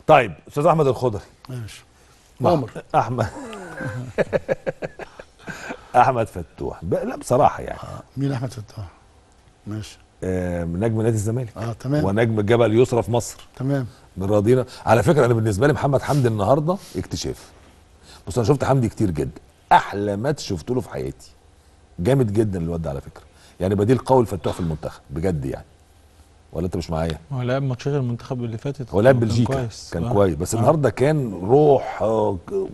طيب استاذ احمد الخضري ماشي مع- عمر احمد احمد فتوح ب- لا بصراحه يعني مين احمد فتاح ماشي آه نجم نادي الزمالك اه تمام ونجم الجبل اليسرى في مصر تمام من راضينا على فكره انا بالنسبه لي محمد حمدي النهارده اكتشاف بص انا شفت حمدي كتير جدا احلى ماتش شفته له في حياتي جامد جدا الواد ده على فكره يعني بديل قوي لفتوح في المنتخب بجد يعني ولا انت مش معايا هو لعب ماتشات المنتخب اللي فاتت هو لعب كان بلجيكا كويس كان آه. كويس بس آه. النهارده كان روح آه، ك-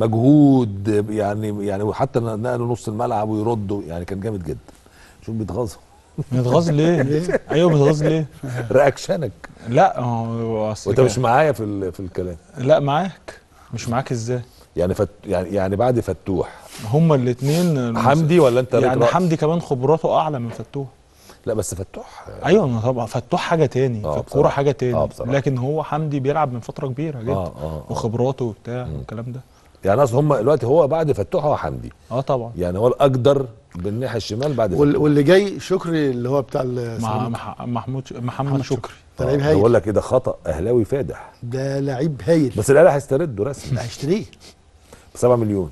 مجهود يعني يعني وحتى نقلوا نص الملعب ويردوا يعني كان جامد جدا شوف بيتغاظوا متغاظ ليه؟ ايوه متغاظ ليه؟ رياكشنك لا هو اصل وانت كان- مش معايا في ال- في الكلام لا معاك مش معاك ازاي؟ يعني فت يعني يعني بعد فتوح هما الاثنين حمدي ولا انت ليك يعني رأي؟ حمدي كمان خبراته اعلى من فتوح لا بس فتوح آه، ايوه ما طبعا فتوح حاجه تاني آه، في الكوره بصراحة. حاجه تاني آه، بصراحة. لكن هو حمدي بيلعب من فتره كبيره جدا اه اه, آه. وخبراته وبتاع والكلام ده يعني اصل هم دلوقتي هو بعد فتوح هو حمدي اه طبعا يعني هو الاقدر بالناحيه الشمال بعد وال- فتوح واللي جاي شكري اللي هو بتاع مع السيراميكا. مح- محمود ش- محمد محمد شكري ده لعيب آه، هايل بقول لك ايه ده خطا اهلاوي فادح ده لعيب هايل بس الاهلي هيسترده رسمي لا هيشتريه ب 7 مليون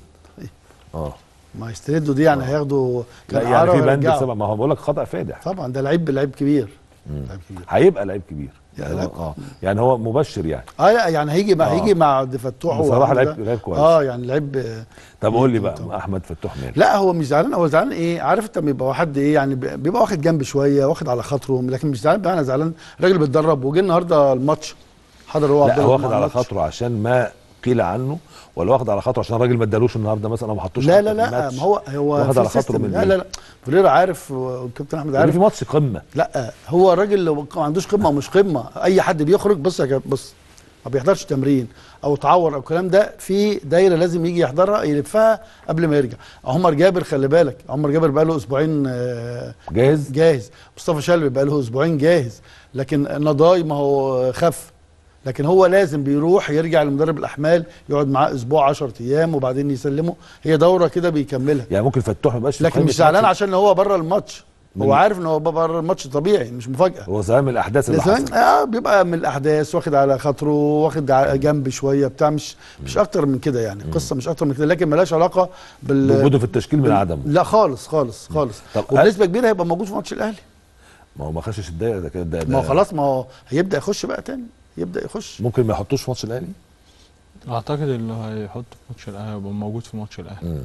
اه ما هيستردوا دي يعني هياخدوا لا كان يعني عارة في بند ويرجعوا. بسبب ما هو بقول لك خطا فادح طبعا ده لعيب لعيب كبير لعيب كبير هيبقى لعيب كبير يا يعني لا. هو اه يعني هو مبشر يعني اه لا يعني هيجي مع آه. هيجي مع عبد فتوح بصراحه وعبد لعيب ده. لعيب كويس اه يعني لعيب آه، طب قول لي طبعا. بقى احمد فتوح ماله لا هو مش زعلان هو زعلان ايه عارف انت بيبقى حد ايه يعني بي- بيبقى واخد جنب شويه واخد على خاطره لكن مش زعلان بقى انا زعلان راجل بيتدرب وجه النهارده الماتش حضر هو لا عبد هو الله واخد مع على الماتش. خاطره عشان ما قيل عنه ولا واخد على خاطره عشان الراجل ما ادالوش النهارده مثلا او ما حطوش لا حتى لا في لا الماتش؟ ما هو هو واخد في على خاطره سيستم. من لا مين؟ لا لا فليرا عارف والكابتن احمد يعني عارف في ماتش قمه لا هو الراجل لو ما عندوش قمه ومش قمه اي حد بيخرج بص يا كابتن بص ما بيحضرش تمرين او تعور او الكلام ده في دايره لازم يجي يحضرها يلفها قبل ما يرجع عمر جابر خلي بالك عمر جابر بقى له اسبوعين آه، جاهز جاهز مصطفى شلبي بقى له اسبوعين جاهز لكن نضاي ما هو خف لكن هو لازم بيروح يرجع لمدرب الاحمال يقعد معاه اسبوع 10 ايام وبعدين يسلمه هي دوره كده بيكملها يعني ممكن فتوح ما يبقاش في لكن قائمة مش زعلان ماتش. عشان هو بره الماتش من- هو عارف ان هو بره الماتش طبيعي مش مفاجاه هو زعلان من الاحداث اللي لازم حصلت اه بيبقى من الاحداث واخد على خاطره واخد على جنب شويه بتاع مش مش اكتر من كده يعني قصه مش اكتر من كده لكن ملهاش علاقه بال وجوده في التشكيل من بال- عدمه لا خالص خالص خالص طب وبنسبه كبيره هيبقى موجود في ماتش الاهلي ما هو ما خشش الدقيقه ده كده ده- ما هو ده- خلاص ما هو هيبدا يخش بقى تاني يبدا يخش ممكن ما يحطوش في ماتش الاهلي اعتقد اللي هيحط في ماتش الاهلي هيبقى موجود في ماتش الاهلي مم.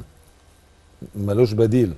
ملوش بديل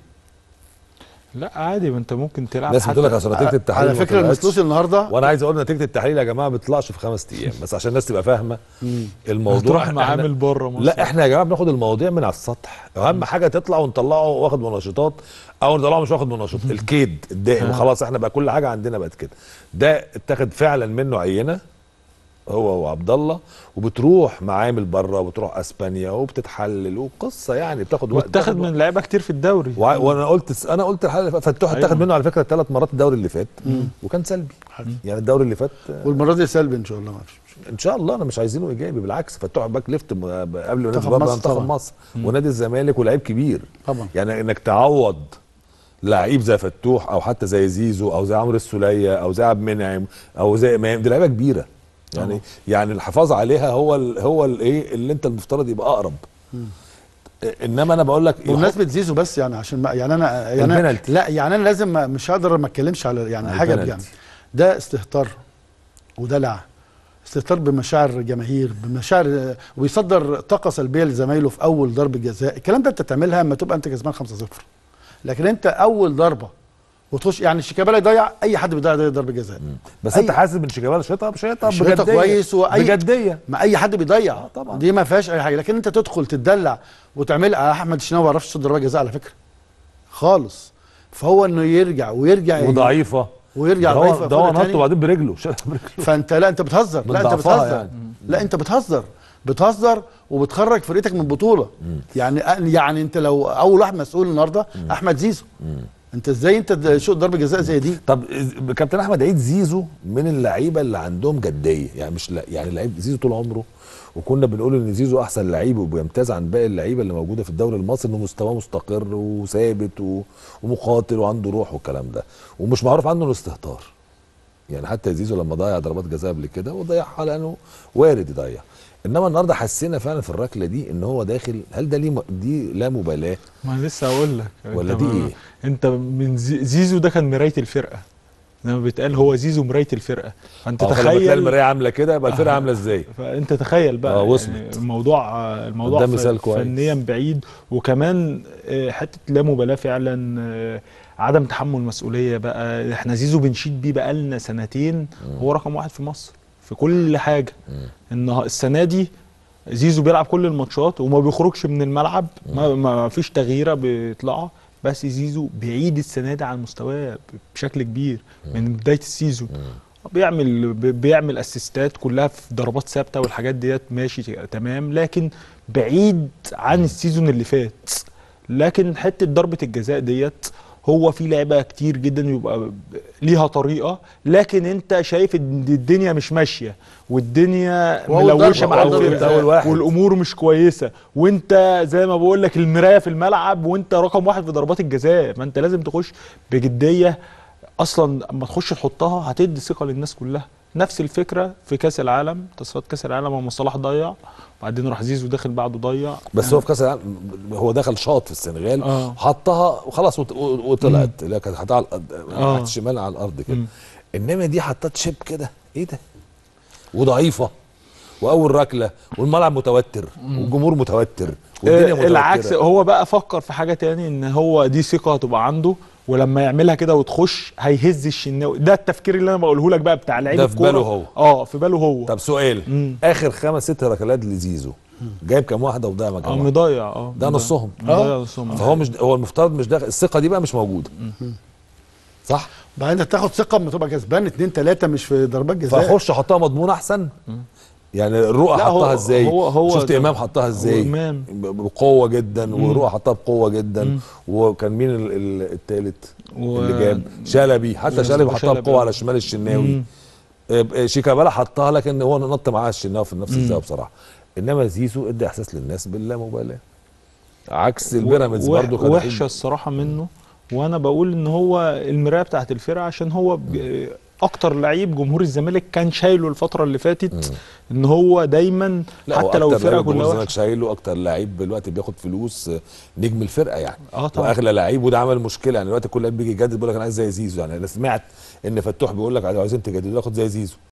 لا عادي ما انت ممكن تلعب ناس بتقول لك اصل نتيجه التحليل على ما فكره طلعتش. المسلوسي النهارده وانا عايز اقول نتيجه التحليل يا جماعه ما بتطلعش في خمس ايام بس عشان الناس تبقى فاهمه الموضوع هتروح إحنا- معامل بره مصر لا احنا يا جماعه بناخد المواضيع من على السطح اهم حاجه تطلع ونطلعه واخد منشطات او نطلعه مش واخد منشطات الكيد الدائم آه. خلاص احنا بقى كل حاجه عندنا بقت كده ده اتاخد فعلا منه عينه هو وعبد الله وبتروح معامل بره وبتروح اسبانيا وبتتحلل وقصه يعني بتاخد وقت واتاخد بتاخد وقت. من لعيبه كتير في الدوري وع- وانا قلت انا قلت الحلقه اللي فاتت فتوح أيوة. اتاخد منه على فكره ثلاث مرات الدوري اللي فات وكان سلبي يعني الدوري اللي فات والمره دي سلبي ان شاء الله ما فيش مشكلة. ان شاء الله انا مش عايزينه ايجابي بالعكس فتوح باك ليفت م- قبل ما نادي منتخب بره مصر منتخب طبعا. مصر ونادي الزمالك ولاعيب كبير طبعا يعني انك تعوض لعيب زي فتوح او حتى زي زيزو او زي عمرو السوليه او زي عبد المنعم او زي امام دي لعيبه كبيره يعني طبعا. يعني الحفاظ عليها هو ال هو الايه اللي انت المفترض يبقى اقرب انما انا بقول لك بمناسبه زيزو بس يعني عشان ما يعني انا يعني أنا البنالتي. لا يعني انا لازم ما- مش هقدر ما اتكلمش على يعني على حاجه البنالتي. يعني ده استهتار ودلع استهتار بمشاعر جماهير بمشاعر ويصدر طاقه سلبيه لزمايله في اول ضربه جزاء الكلام ده انت تعملها اما تبقى انت كسبان 5-0 لكن انت اول ضربه وتخش يعني شيكابالا يضيع اي حد بيضيع ده ضربه جزاء بس أي- انت حاسس ان شيكابالا شاطها شاطها شايطها بجديه كويس وأي- بجديه ما اي حد بيضيع آه طبعا. دي ما فيهاش اي حاجه لكن انت تدخل تتدلع وتعمل احمد الشناوي ما بيعرفش يصد ضربه جزاء على فكره خالص فهو انه يرجع ويرجع وضعيفه ويرجع ده ضعيف هو في ده هو فرقة نط تاني. وبعدين برجله شاط برجله فانت لا انت بتهزر من لا انت ضعفها بتهزر يعني. لا انت بتهزر بتهزر وبتخرج فرقتك من بطوله يعني يعني انت لو اول واحد مسؤول النهارده احمد زيزو انت ازاي انت شوط ضربه جزاء زي دي طب إز- كابتن احمد عيد زيزو من اللعيبه اللي عندهم جديه يعني مش لا يعني لعيب زيزو طول عمره وكنا بنقول ان زيزو احسن لعيب وبيمتاز عن باقي اللعيبه اللي موجوده في الدوري المصري انه مستواه مستقر وثابت و- ومقاتل وعنده روح والكلام ده ومش معروف عنه انه استهتار يعني حتى زيزو لما ضيع ضربات جزاء قبل كده وضيعها لانه وارد يضيع انما النهارده حسينا فعلا في الركله دي ان هو داخل هل ده ليه م- دي لا مبالاه ما أنا لسه هقول لك ولا أنت دي ما- إيه؟ انت من زي- زيزو ده كان مرايه الفرقه لما بيتقال هو زيزو مرايه الفرقه فانت اه فلما تلاقي تخيل المرايه عامله كده يبقى الفرقه عامله ازاي فانت تخيل بقى اه، يعني وصلت. الموضوع الموضوع ده ف- مثال كويس. فنيا بعيد وكمان آه، حته لا مبالاه فعلا آه، عدم تحمل مسؤوليه بقى احنا زيزو بنشيد بيه بقالنا سنتين هو رقم واحد في مصر في كل حاجه ان السنه دي زيزو بيلعب كل الماتشات وما بيخرجش من الملعب ما, ما فيش تغييره بيطلعها بس زيزو بعيد السنه دي عن مستواه بشكل كبير من بدايه السيزون بيعمل بي- بيعمل اسيستات كلها في ضربات ثابته والحاجات ديت ماشي تمام لكن بعيد عن السيزون اللي فات لكن حته ضربه الجزاء ديت هو في لعيبه كتير جدا يبقى ب- ليها طريقه لكن انت شايف ان الدنيا مش ماشيه والدنيا وأول ملوشه ضربة- مع أول ضربة الفرقه أول واحد. والامور مش كويسه وانت زي ما بقول لك المرايه في الملعب وانت رقم واحد في ضربات الجزاء فانت لازم تخش بجديه اصلا اما تخش تحطها هتدي ثقه للناس كلها نفس الفكره في كاس العالم تصفيات كاس العالم لما صلاح ضيع وبعدين راح زيزو داخل بعده ضيع بس هو في كاس العالم هو دخل شاط في السنغال آه. حطها وخلاص وط- وطلعت اللي هي كانت حطها على الأرض- آه. ناحيه الشمال على الارض كده مم. انما دي حطت شيب كده ايه ده وضعيفه واول ركله والملعب متوتر والجمهور متوتر والدنيا آه، متوتره العكس هو بقى فكر في حاجه تاني ان هو دي ثقه هتبقى عنده ولما يعملها كده وتخش هيهز الشناوي ده التفكير اللي انا بقوله لك بقى بتاع لعيب ده في الكورة. باله هو. اه في باله هو طب سؤال مم. اخر خمس ست ركلات لزيزو جايب كام واحده وضيع كام اه واحده مضيع اه ده مضيع. نصهم. مضيع نصهم فهو مش هو المفترض مش داخل الثقه دي بقى مش موجوده صح بعدين انت تاخد ثقه اما تبقى كسبان اتنين تلاته مش في ضربات جزاء فاخش احطها مضمون احسن يعني الرؤى لا، هو- حطها ازاي هو- هو شفت ده- امام حطها ازاي هو إمام. ب- بقوه جدا ورؤى حطها بقوه جدا مم. وكان مين ال- ال- التالت و- اللي جاب شلبي حتى شلبي حطها وشلبي. بقوه على شمال الشناوي مم. آه، آه، شيكابالا حطها لكن هو نط معاه الشناوي في نفس مم. الزاويه بصراحه انما زيزو ادى احساس للناس باللامبالاه عكس البيراميدز وح- برضو كان وحشه الصراحه منه وانا بقول ان هو المرايه بتاعت الفرقه عشان هو ب- اكتر لعيب جمهور الزمالك كان شايله الفتره اللي فاتت ان هو دايما لا حتى لو الفرقه كلها الزمالك وحشه شايله اكتر لعيب دلوقتي بياخد فلوس آه، نجم الفرقه يعني اه طبعا واغلى لعيب وده عمل مشكله يعني دلوقتي كل لعيب بيجي يجدد بيقول لك انا عايز زي زيزو يعني انا سمعت ان فتوح بيقول لك عايزين تجددوا ياخد زي زيزو